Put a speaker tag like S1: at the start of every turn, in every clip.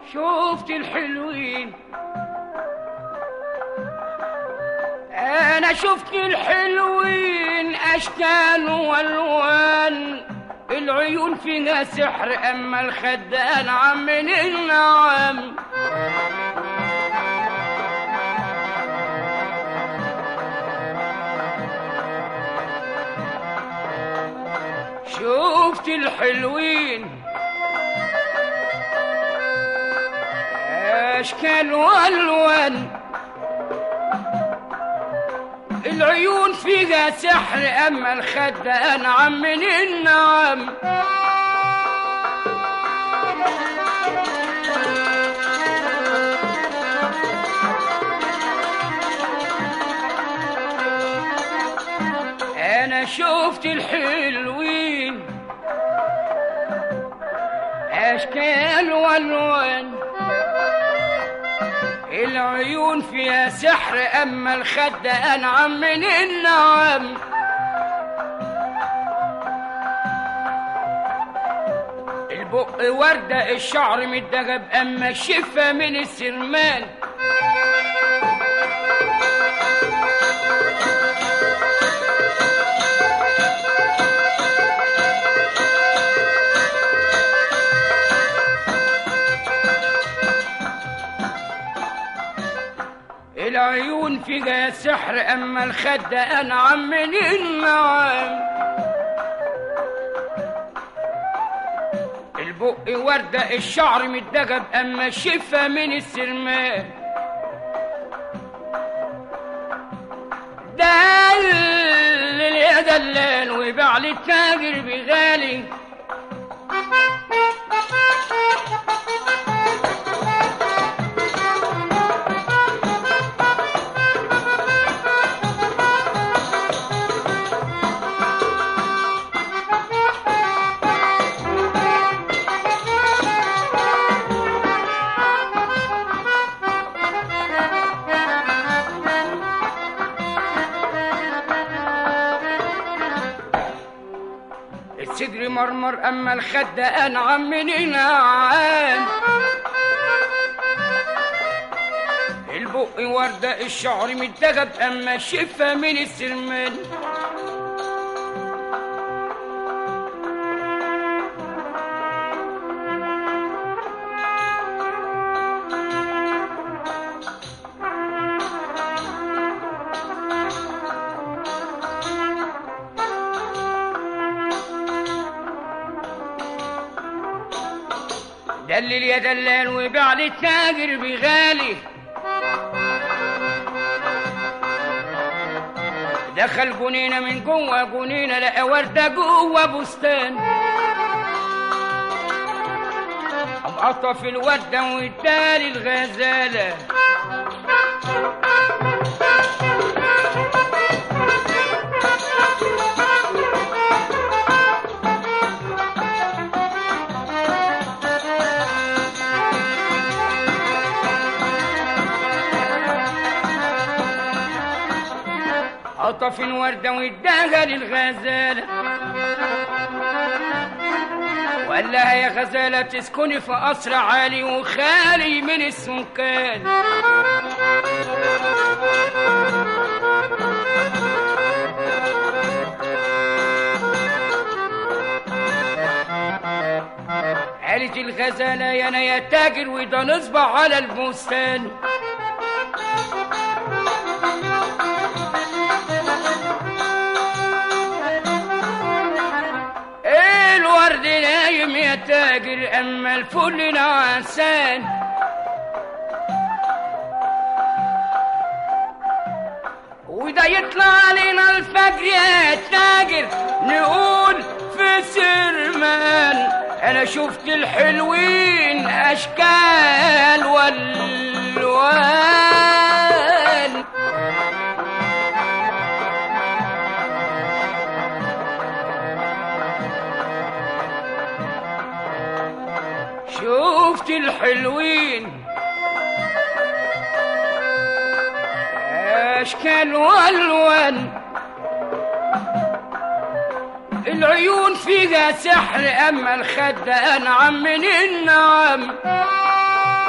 S1: شفت الحلوين انا شفت الحلوين اشكال والوان العيون فيها سحر اما الخدان عم من النعم شفت الحلوين اشكال والوان العيون فيها سحر اما الخد انعم من النعم انا شفت الحلوين اشكال والوان العيون فيها سحر اما الخد انعم من النعم البق وردة الشعر متدغب اما الشفة من السرمان العيون فيها سحر اما الخد انعم من النعم البق وردة الشعر متدغب اما الشفة من السرمان دلل يا دلال وباع للتاجر بغالي الصدر مرمر اما الخد انعم من النعام البق وردة الشعر متدغب اما الشفة من السرمان دلل يا دلال وباع للتاجر بغالي دخل جنينة من جوه جنينة لقى وردة جوه بستان قام قطف الوردة وادالي الغزالة قطف الوردة واداها للغزالة وقال لها يا غزالة تسكني في قصر عالي وخالي من السكان قالت الغزالة يا انا يا تاجر وده نصبع على البستان الورد نايم يا تاجر اما الفل نعسان وده يطلع علينا الفجر يا تاجر نقول في سرمان انا شفت الحلوين اشكال والوان شفت الحلوين اشكال والوان العيون فيها سحر اما الخد انعم من النعم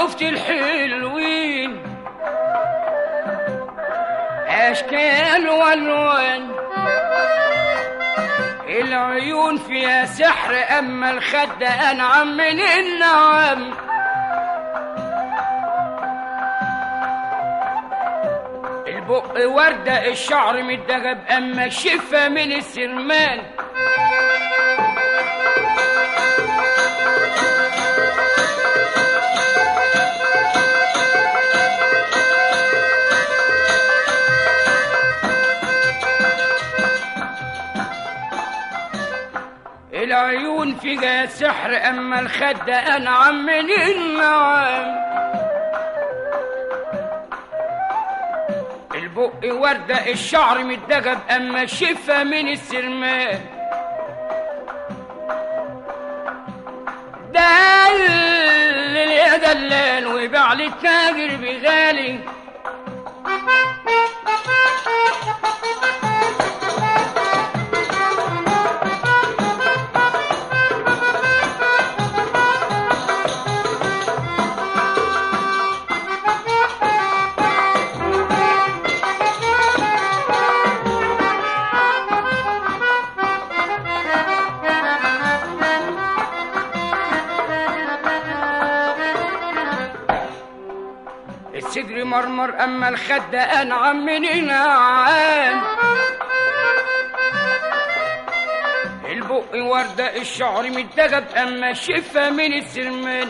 S1: شفت الحلوين اشكال والوان العيون فيها سحر اما الخد انعم من النعم البق وردة الشعر متدغب اما الشفة من السرمان العيون فيها سحر اما الخد انعم من النعم البق وردة الشعر متدغب اما الشفة من السرمان دلل يا دلال وباع للتاجر بغالي الصدر مرمر اما الخد انعم من النعام البق وردة الشعر متدغب اما الشفة من السرمان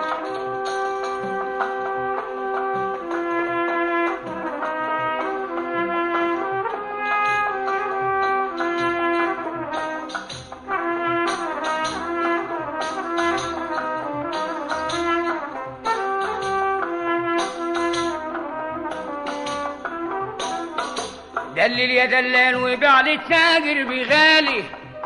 S1: دلل يا دلال وباع للتاجر بغالي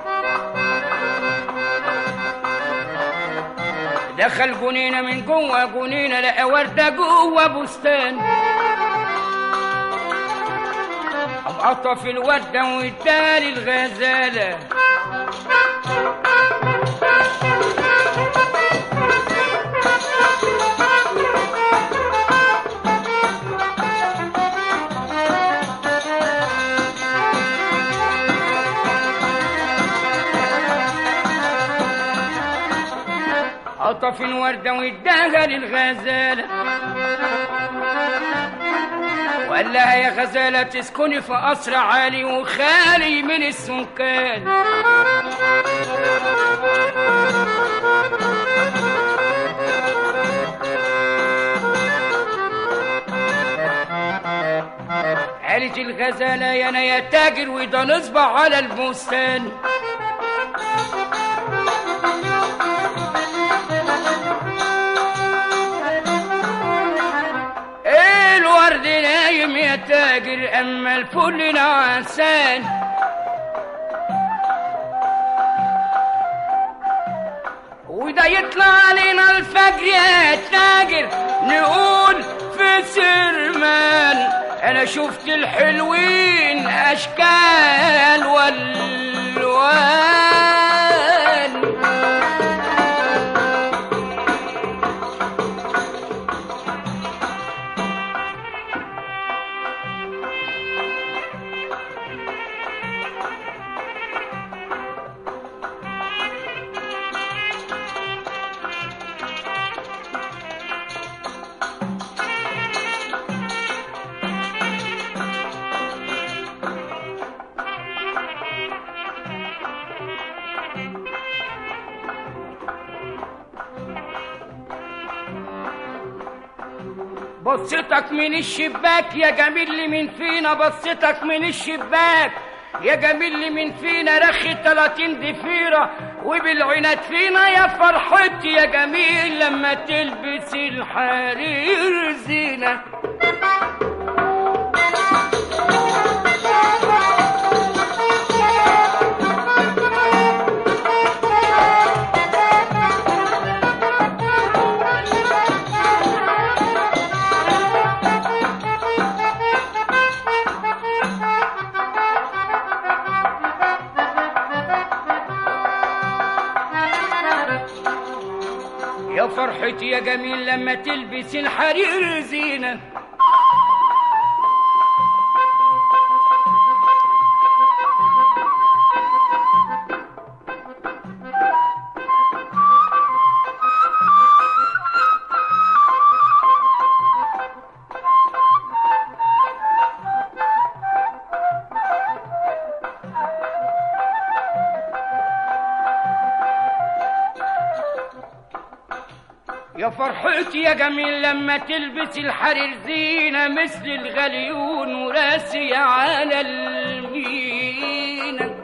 S1: دخل جنينة من جوه جنينة لقى وردة جوه بستان قام قطف الوردة وادالي الغزالة قطف الوردة واداها للغزالة وقال لها يا غزالة تسكني في قصر عالي وخالي من السكان قالت الغزالة يا انا يا تاجر وده نصبع على البستان الورد نايم يا تاجر اما الفل نعسان وده يطلع علينا الفجر يا تاجر نقول في سرمان انا شفت الحلوين اشكال والوان بصتك من الشباك يا جميل لي من فينا بصتك من الشباك يا جميل لي من فينا رخي تلاتين ضفيرة وبالعناد فينا يا فرحتي يا جميل لما تلبس الحرير زينة يا فرحة فرحتي يا جميل لما تلبس الحرير زينة يا فرحتي يا جميل لما تلبس الحرير زينة مثل الغليون وراسي على المينا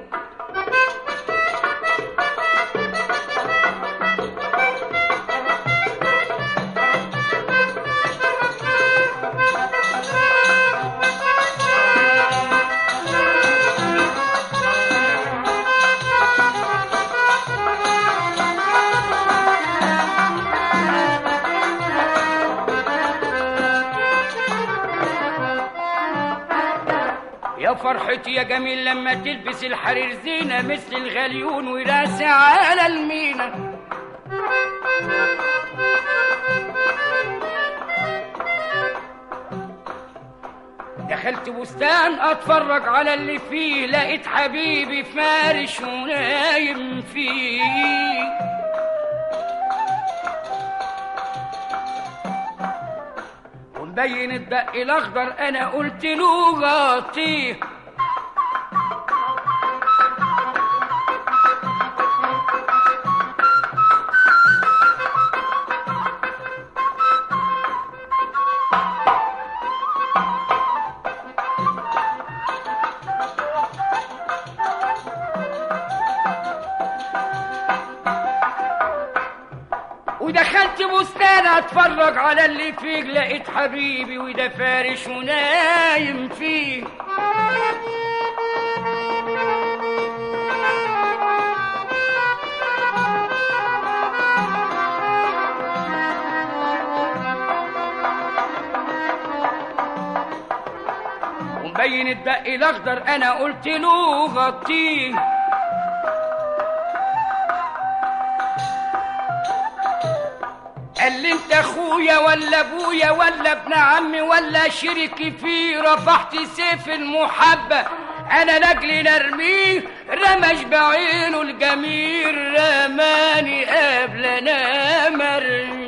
S1: يا فرحتي يا جميل لما تلبس الحرير زينة مثل الغليون وراسي على المينا دخلت بستان اتفرج على اللي فيه لقيت حبيبي فارش ونايم فيه ومبين الدق الاخضر انا قلت له غطيه ودخلت بستان اتفرج على اللي فيه لقيت حبيبي وده فارش ونايم فيه ومبين الدق الاخضر انا قلت له غطيه قال لي انت اخويا ولا ابويا ولا ابن عمي ولا شريكي فيه رفعت سيف المحبة انا لاجلي نرميه رمش بعينه الجميل رماني قبل انا مرمي